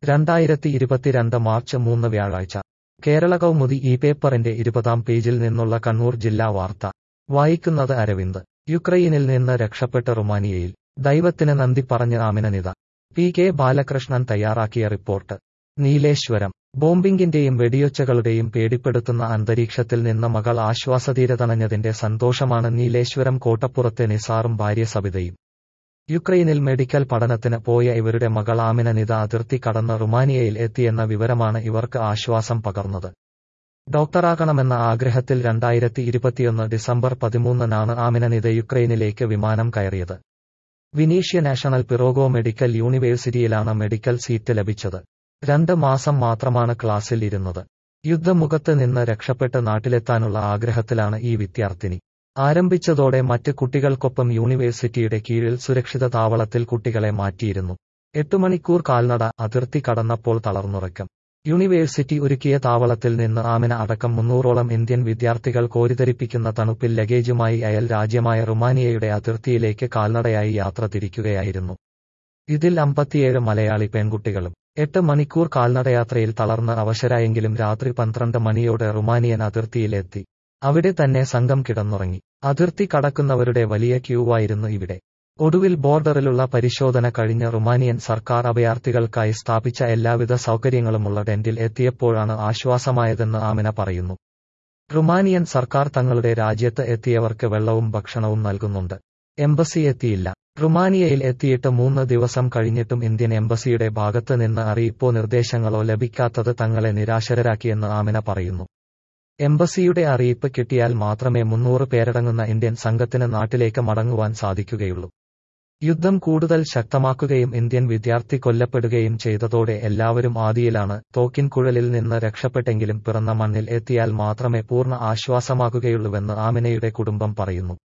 രണ്ടായിരത്തി ഇരുപത്തിരണ്ട് മാർച്ച് മൂന്ന് വ്യാഴാഴ്ച കേരള കൗമുദി ഈ പേപ്പറിന്റെ ഇരുപതാം പേജിൽ നിന്നുള്ള കണ്ണൂർ ജില്ലാ വാർത്ത വായിക്കുന്നത് അരവിന്ദ് യുക്രൈനിൽ നിന്ന് രക്ഷപ്പെട്ട് റുമാനിയയിൽ ദൈവത്തിന് നന്ദി പറഞ്ഞ് ആമിനനിത പി കെ ബാലകൃഷ്ണൻ തയ്യാറാക്കിയ റിപ്പോർട്ട് നീലേശ്വരം ബോംബിംഗിന്റെയും വെടിയൊച്ചകളുടെയും പേടിപ്പെടുത്തുന്ന അന്തരീക്ഷത്തിൽ നിന്ന് മകൾ ആശ്വാസതീരതണഞ്ഞതിന്റെ സന്തോഷമാണ് നീലേശ്വരം കോട്ടപ്പുറത്തെ നിസാറും ഭാര്യ സബിതയും യുക്രൈനിൽ മെഡിക്കൽ പഠനത്തിന് പോയ ഇവരുടെ മകൾ ആമിനനിത അതിർത്തി കടന്ന് റുമാനിയയിൽ എത്തിയെന്ന വിവരമാണ് ഇവർക്ക് ആശ്വാസം പകർന്നത് ഡോക്ടറാകണമെന്ന ആഗ്രഹത്തിൽ രണ്ടായിരത്തി ഇരുപത്തിയൊന്ന് ഡിസംബർ പതിമൂന്നിനാണ് ആമിനനിത യുക്രൈനിലേക്ക് വിമാനം കയറിയത് വിനീഷ്യ നാഷണൽ പിറോഗോ മെഡിക്കൽ യൂണിവേഴ്സിറ്റിയിലാണ് മെഡിക്കൽ സീറ്റ് ലഭിച്ചത് രണ്ട് മാസം മാത്രമാണ് ക്ലാസ്സിൽ ഇരുന്നത് യുദ്ധമുഖത്ത് നിന്ന് രക്ഷപ്പെട്ട് നാട്ടിലെത്താനുള്ള ആഗ്രഹത്തിലാണ് ഈ വിദ്യാർത്ഥിനി ആരംഭിച്ചതോടെ മറ്റ് കുട്ടികൾക്കൊപ്പം യൂണിവേഴ്സിറ്റിയുടെ കീഴിൽ സുരക്ഷിത താവളത്തിൽ കുട്ടികളെ മാറ്റിയിരുന്നു എട്ടു മണിക്കൂർ കാൽനട അതിർത്തി കടന്നപ്പോൾ തളർന്നുറക്കം യൂണിവേഴ്സിറ്റി ഒരുക്കിയ താവളത്തിൽ നിന്ന് ആമിന അടക്കം മുന്നൂറോളം ഇന്ത്യൻ വിദ്യാർത്ഥികൾ കോരിധരിപ്പിക്കുന്ന തണുപ്പിൽ ലഗേജുമായി അയൽ രാജ്യമായ റുമാനിയയുടെ അതിർത്തിയിലേക്ക് കാൽനടയായി യാത്ര തിരിക്കുകയായിരുന്നു ഇതിൽ അമ്പത്തിയേഴ് മലയാളി പെൺകുട്ടികളും എട്ട് മണിക്കൂർ കാൽനടയാത്രയിൽ തളർന്ന് അവശരായെങ്കിലും രാത്രി പന്ത്രണ്ട് മണിയോടെ റുമാനിയൻ അതിർത്തിയിലെത്തി അവിടെ തന്നെ സംഘം കിടന്നുറങ്ങി അതിർത്തി കടക്കുന്നവരുടെ വലിയ ക്യൂവായിരുന്നു ഇവിടെ ഒടുവിൽ ബോർഡറിലുള്ള പരിശോധന കഴിഞ്ഞ റുമാനിയൻ സർക്കാർ അഭയാർത്ഥികൾക്കായി സ്ഥാപിച്ച എല്ലാവിധ സൗകര്യങ്ങളുമുള്ള ടെന്റിൽ എത്തിയപ്പോഴാണ് ആശ്വാസമായതെന്ന് ആമിന പറയുന്നു റുമാനിയൻ സർക്കാർ തങ്ങളുടെ രാജ്യത്ത് എത്തിയവർക്ക് വെള്ളവും ഭക്ഷണവും നൽകുന്നുണ്ട് എംബസി എത്തിയില്ല റുമാനിയയിൽ എത്തിയിട്ട് മൂന്ന് ദിവസം കഴിഞ്ഞിട്ടും ഇന്ത്യൻ എംബസിയുടെ ഭാഗത്ത് നിന്ന് അറിയിപ്പോ നിർദ്ദേശങ്ങളോ ലഭിക്കാത്തത് തങ്ങളെ നിരാശരാക്കിയെന്ന് ആമിന പറയുന്നു എംബസിയുടെ അറിയിപ്പ് കിട്ടിയാൽ മാത്രമേ മുന്നൂറ് പേരടങ്ങുന്ന ഇന്ത്യൻ സംഘത്തിന് നാട്ടിലേക്ക് മടങ്ങുവാൻ സാധിക്കുകയുള്ളൂ യുദ്ധം കൂടുതൽ ശക്തമാക്കുകയും ഇന്ത്യൻ വിദ്യാർത്ഥി കൊല്ലപ്പെടുകയും ചെയ്തതോടെ എല്ലാവരും ആദിയിലാണ് തോക്കിൻ കുഴലിൽ നിന്ന് രക്ഷപ്പെട്ടെങ്കിലും പിറന്ന മണ്ണിൽ എത്തിയാൽ മാത്രമേ പൂർണ്ണ ആശ്വാസമാകുകയുള്ളൂവെന്ന് ആമിനയുടെ കുടുംബം പറയുന്നു